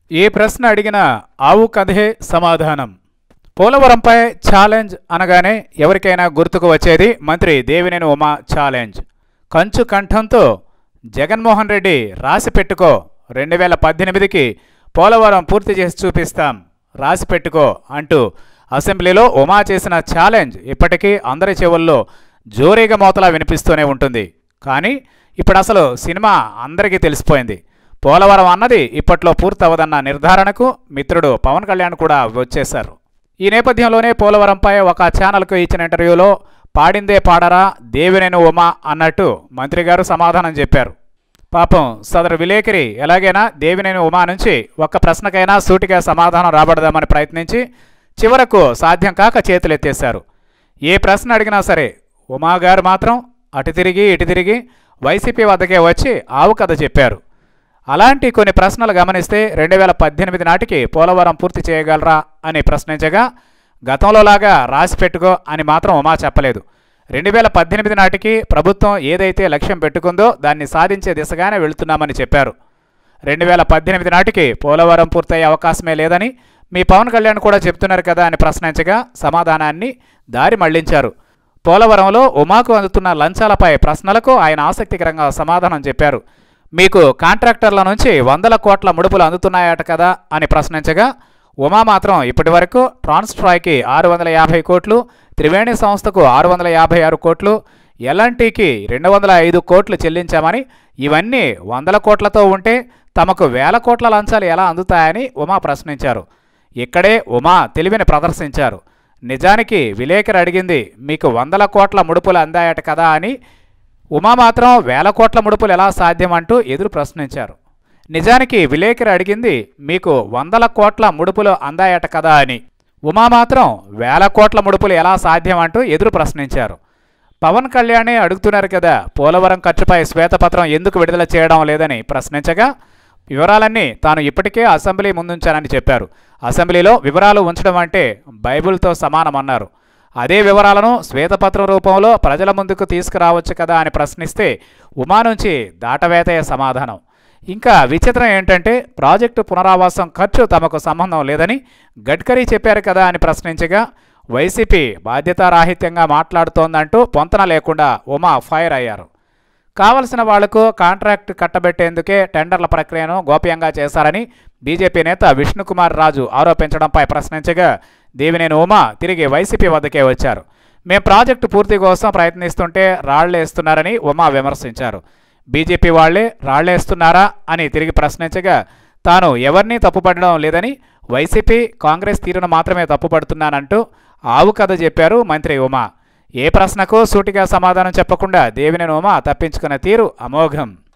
ఏ ప్రశ్న అడిగినా ఆవు కథే సమాధానం పోలవరంపై ఛాలెంజ్ అనగానే ఎవరికైనా గుర్తుకు వచ్చేది మంత్రి దేవినేని ఉమా ఛాలెంజ్ కంచు కంఠంతో జగన్మోహన్ రెడ్డి రాసి పెట్టుకో రెండు వేల పద్దెనిమిదికి పోలవరం పూర్తి చేసి చూపిస్తాం రాసి పెట్టుకో అంటూ అసెంబ్లీలో ఉమా చేసిన ఛాలెంజ్ ఇప్పటికీ అందరి చెవుల్లో జోరీగా మోతలా వినిపిస్తూనే ఉంటుంది కానీ ఇప్పుడు అసలు సినిమా అందరికీ తెలిసిపోయింది పోలవరం అన్నది ఇప్పట్లో పూర్తవదన్న నిర్ధారణకు మిత్రుడు పవన్ కళ్యాణ్ కూడా వచ్చేశారు ఈ నేపథ్యంలోనే పోలవరంపై ఒక ఛానల్కు ఇచ్చిన ఇంటర్వ్యూలో పాడిందే పాడరా దేవినేని ఉమా అన్నట్టు మంత్రి గారు సమాధానం చెప్పారు పాపం సదరు విలేకరి ఎలాగైనా దేవినేని ఉమా నుంచి ఒక్క ప్రశ్నకైనా సూటిగా సమాధానం రాబడదామని ప్రయత్నించి చివరకు సాధ్యం కాక చేతులెత్తేశారు ఏ ప్రశ్న అడిగినా సరే ఉమా గారు మాత్రం అటు తిరిగి ఇటు తిరిగి వైసీపీ వద్దకే వచ్చి ఆవు కథ చెప్పారు అలాంటి కొన్ని ప్రశ్నలు గమనిస్తే రెండు వేల పద్దెనిమిది నాటికి పోలవరం పూర్తి చేయగలరా అని ప్రశ్నించగా గతంలోలాగా రాసి పెట్టుకో అని మాత్రం ఉమా చెప్పలేదు రెండు వేల పద్దెనిమిది నాటికి ప్రభుత్వం ఏదైతే లక్ష్యం పెట్టుకుందో దాన్ని సాధించే దిశగానే వెళుతున్నామని చెప్పారు రెండు వేల పద్దెనిమిది నాటికి పోలవరం పూర్తయ్యే అవకాశమే లేదని మీ పవన్ కళ్యాణ్ కూడా చెప్తున్నారు కదా అని ప్రశ్నించగా సమాధానాన్ని దారి మళ్లించారు పోలవరంలో ఉమాకు అందుతున్న లంచాలపై ప్రశ్నలకు ఆయన ఆసక్తికరంగా సమాధానం చెప్పారు మీకు కాంట్రాక్టర్ల నుంచి వందల కోట్ల ముడుపులు అందుతున్నాయట కదా అని ప్రశ్నించగా ఉమా మాత్రం ఇప్పటి వరకు ట్రాన్స్ట్రాయ్కి ఆరు వందల యాభై కోట్లు త్రివేణి సంస్థకు ఆరు వందల యాభై ఆరు కోట్లు ఎల్ఎన్టీకి రెండు వందల ఐదు కోట్లు చెల్లించామని ఇవన్నీ వందల కోట్లతో ఉంటే తమకు వేల కోట్ల లంచాలు ఎలా అందుతాయని ఉమా ప్రశ్నించారు ఇక్కడే ఉమా తెలివిని ప్రదర్శించారు నిజానికి విలేకరు అడిగింది మీకు వందల కోట్ల ముడుపులు అందాయట కదా అని ఉమా మాత్రం వేల కోట్ల ముడుపులు ఎలా సాధ్యం అంటూ ఎదురు ప్రశ్నించారు నిజానికి విలేకరు అడిగింది మీకు వందల కోట్ల ముడుపులు అందాయట కదా అని ఉమా మాత్రం వేల కోట్ల ముడుపులు ఎలా సాధ్యం అంటూ ఎదురు ప్రశ్నించారు పవన్ కళ్యాణే అడుగుతున్నారు కదా పోలవరం ఖర్చుపై శ్వేతపత్రం ఎందుకు విడుదల చేయడం లేదని ప్రశ్నించగా వివరాలన్నీ తాను ఇప్పటికే అసెంబ్లీ ముందుంచానని చెప్పారు అసెంబ్లీలో వివరాలు ఉంచడం అంటే బైబిల్తో సమానమన్నారు అదే వివరాలను శ్వేతపత్రం రూపంలో ప్రజల ముందుకు తీసుకురావచ్చు కదా అని ప్రశ్నిస్తే ఉమా నుంచి దాటవేతయ సమాధానం ఇంకా విచిత్రం ఏంటంటే ప్రాజెక్టు పునరావాసం ఖర్చు తమకు సంబంధం లేదని గడ్కరీ చెప్పారు కదా అని ప్రశ్నించగా వైసీపీ బాధ్యతారాహిత్యంగా మాట్లాడుతోందంటూ పొంతన లేకుండా ఉమా ఫైర్ అయ్యారు కావలసిన వాళ్లకు కాంట్రాక్ట్ కట్టబెట్టేందుకే టెండర్ల ప్రక్రియను గోప్యంగా చేశారని బీజేపీ నేత విష్ణుకుమార్ రాజు ఆరోపించడంపై ప్రశ్నించగా దేవినేని ఉమా తిరిగి వైసీపీ వద్దకే వచ్చారు మేం ప్రాజెక్టు పూర్తి కోసం ప్రయత్నిస్తుంటే రాళ్లేస్తున్నారని ఉమా విమర్శించారు బీజేపీ వాళ్లే రాళ్లేస్తున్నారా అని తిరిగి ప్రశ్నించగా తాను ఎవరినీ తప్పుపడడం లేదని వైసీపీ కాంగ్రెస్ తీరును మాత్రమే తప్పుపడుతున్నానంటూ ఆవు కథ చెప్పారు మంత్రి ఉమా ఏ ప్రశ్నకు సూటిగా సమాధానం చెప్పకుండా దేవినేని ఉమా తప్పించుకున్న తీరు అమోఘం